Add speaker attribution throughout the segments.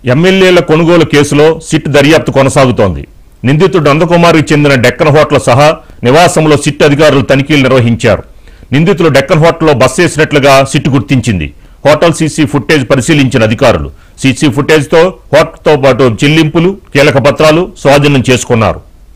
Speaker 1: ఎమ్మెల్యేల కొనుగోలు కేసులో సిట్ దర్యాప్తు కొనసాగుతోంది నిందితుడు నందకుమార్కి చెందిన డెక్కన్ హోటల్ సహా నివాసంలో సిట్ అధికారులు తనిఖీలు నిర్వహించారు నిందితులు డెక్కన్ హోటల్లో బస్ వేసినట్లుగా సిట్ గుర్తించింది హోటల్ సీసీ ఫుటేజ్ పరిశీలించిన అధికారులు సీసీ ఫుటేజ్తో హోటల్తో పాటు చెల్లింపులు కీలక పత్రాలు స్వాధీనం చేసుకున్నారు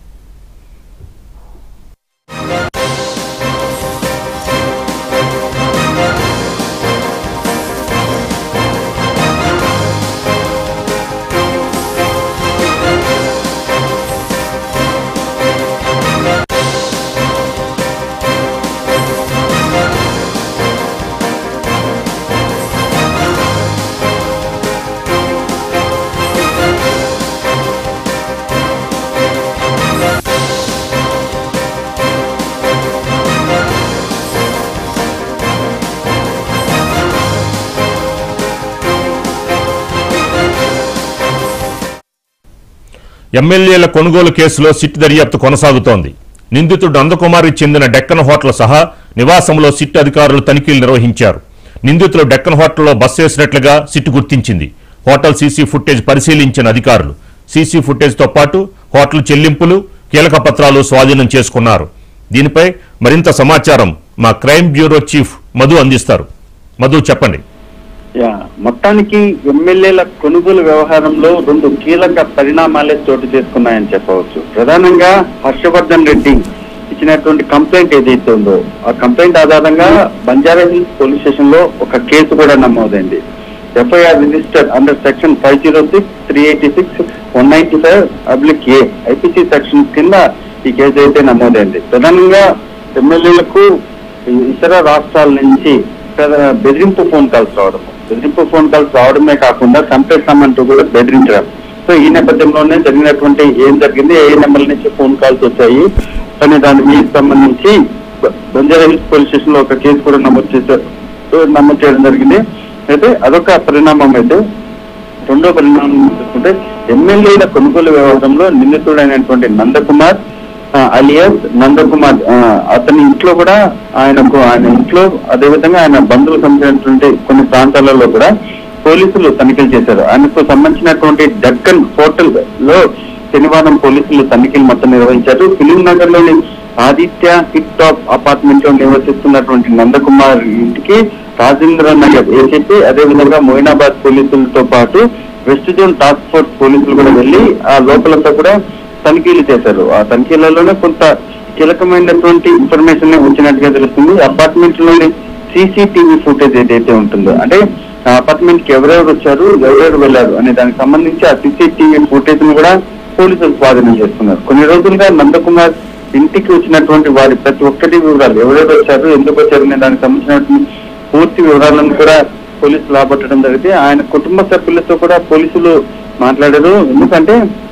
Speaker 1: ఎమ్మెల్యేల కొనుగోలు కేసులో సిట్ దర్యాప్తు కొనసాగుతోంది నిందితుడు నందకుమార్కి చెందిన డెక్కన్ హోటల్ సహా నివాసంలో సిట్ అధికారులు తనిఖీలు నిర్వహించారు నిందితులు డెక్కన్ హోటల్లో బస్ వేసినట్లుగా సిట్ గుర్తించింది హోటల్ సీసీ ఫుటేజ్ పరిశీలించిన అధికారులు సీసీ ఫుటేజ్తో పాటు హోటల్ చెల్లింపులు కీలక పత్రాలు స్వాధీనం చేసుకున్నారు దీనిపై మరింత సమాచారం మా క్రైమ్ బ్యూరో చీఫ్ మధు అందిస్తారు మధు చెప్పండి
Speaker 2: యా మొత్తానికి ఎమ్మెల్యేల కొనుగోలు వ్యవహారంలో రెండు కీలక పరిణామాలే చోటు చేసుకున్నాయని చెప్పవచ్చు ప్రధానంగా హర్షవర్ధన్ రెడ్డి ఇచ్చినటువంటి కంప్లైంట్ ఏదైతే ఉందో ఆ కంప్లైంట్ ఆధారంగా బంజారా హిల్స్ పోలీస్ స్టేషన్ లో ఒక కేసు కూడా నమోదైంది FIR register under section five zero six three eighty six one ninety five oblique A IPC section కింద ఈ కేసు అయితే నమోదైంది ప్రధానంగా ఎమ్మెల్యేలకు ఇతర రాష్ట్రాల నుంచి ప్రధా- బెదిరింపు ఫోన్ కాల్స్ రావడం బెదిరింపు ఫోన్ కాల్స్ రావడమే కాకుండా చంపేస్తామంటూ కూడా బెదిరించడం సో ఈ నేపథ్యంలోనే జరిగినటువంటి ఏం జరిగింది ఏ నెంబర్ నుంచి ఫోన్ కాల్స్ వచ్చాయి కానీ దానికి సంబంధించి బ- బంజారా హిల్స్ పోలీస్ స్టేషన్ లో ఒక కేసు కూడా నమోదు చేశారు సో నమోదు చేయడం జరిగింది అయితే అదొక పరిణామం అయితే రెండో పరిణామం చూసుకుంటే ఎమ్మెల్యేల కొనుగోలు వ్యవహారంలో నిందితుడైనటువంటి నందకుమార్ ఆ, అలియాస్ నందకుమార్ ఆ, అతని ఇంట్లో కూడా ఆయనకు ఆయన ఇంట్లో అదేవిధంగా ఆయన బంధువులకు సంబంధించినటువంటి కొన్ని ప్రాంతాలలో కూడా పోలీసులు తనిఖీలు చేశారు ఆయనకు సంబంధించినటువంటి డక్కన్ హోటల్ లో శనివారం పోలీసులు తనిఖీలు మొత్తం నిర్వహించారు ఫిలిం నగర్ లోని ఆదిత్య హిట్ టాప్ అపార్ట్మెంట్ లో నివసిస్తున్నటువంటి నందకుమార్ ఇంటికి రాజేంద్ర నగర్ ఏసీపీ అదేవిధంగా మొయినాబాద్ పోలీసులతో పాటు వెస్ట్ జోన్ టాస్క్ ఫోర్స్ పోలీసులు కూడా వెళ్లి ఆ లోపలంతా కూడా తనిఖీలు చేశారు ఆ తనిఖీలలోనే కొంత కీలకమైనటువంటి ఇన్ఫర్మేషన్ వచ్చినట్టుగా తెలుస్తుంది అపార్ట్మెంట్ లోని సీసీటీవీ ఫుటేజ్ ఏదైతే ఉంటుందో అంటే ఆ అపార్ట్మెంట్ కి ఎవరెవరు వచ్చారు ఎవరెవరు వెళ్ళారు అనే దానికి సంబంధించి ఆ సీసీటీవీ ఫుటేజ్ ను కూడా పోలీసులు స్వాధీనం చేసుకున్నారు కొన్ని రోజులుగా నందకుమార్ ఇంటికి వచ్చినటువంటి వారి ప్రతి ఒక్కటి వివరాలు ఎవరెవరు వచ్చారు ఎందుకు వచ్చారు అనే దానికి సంబంధించినటువంటి పూర్తి వివరాలను కూడా పోలీసులు రాబట్టడం జరిగితే ఆయన కుటుంబ సభ్యులతో కూడా పోలీసులు మాట్లాడారు ఎందుకంటే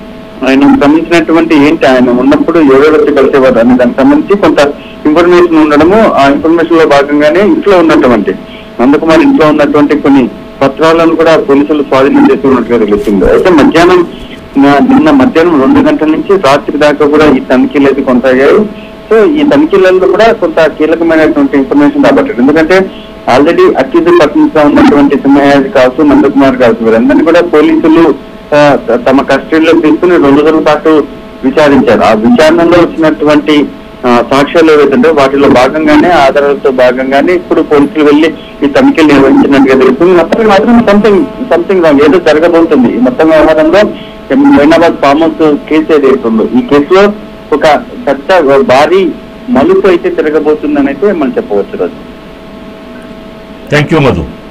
Speaker 2: ఆయన సంబంధించినటువంటి ఏంటి ఆయన ఉన్నప్పుడు ఎవరెవరు వచ్చి కలిసేవారు అనే దానికి సంబంధించి కొంత ఇన్ఫర్మేషన్ ఉండడము ఆ ఇన్ఫర్మేషన్ లో భాగంగానే ఇంట్లో ఉన్నటువంటి నందకుమార్ ఇంట్లో ఉన్నటువంటి కొన్ని పత్రాలను కూడా పోలీసులు స్వాధీనం చేసుకున్నట్టుగా తెలుస్తుంది అయితే మధ్యాహ్నం నా- నిన్న మధ్యాహ్నం రెండు గంటల నుంచి రాత్రి దాకా కూడా ఈ తనిఖీలు అయితే కొనసాగాయి సో ఈ తనిఖీలలో కూడా కొంత కీలకమైనటువంటి ఇన్ఫర్మేషన్ రాబట్టారు ఎందుకంటే ఆల్రెడీ అక్యూజ్ పర్సన్స్ గా ఉన్నటువంటి సింహయాజీ కావచ్చు నందకుమార్ కావచ్చు వీరందరినీ కూడా పోలీసులు ఆ, త- తమ కస్టడీలో తీసుకుని రెండు రోజుల పాటు విచారించారు ఆ విచారణలో వచ్చినటువంటి ఆ, సాక్ష్యాలు ఏవైతుంటే వాటిలో భాగంగానే ఆధారాలతో భాగంగానే ఇప్పుడు పోలీసులు వెళ్లి ఈ తనిఖీలు నిర్వహించినట్టుగా తెలుస్తుంది మొత్తం మాత్రం సంథింగ్ సంథింగ్ రాంగ్ ఏదో జరగబోతుంది ఈ మొత్తం వ్యవహారంలో హైదరాబాద్ ఫామ్ హౌస్ కేసు ఏదైతే ఉందో ఈ కేసులో ఒక పెద్ద భారీ మలుపు అయితే తిరగబోతుందని అయితే మనం చెప్పవచ్చు రోజు
Speaker 1: థ్యాంక్ యూ మధు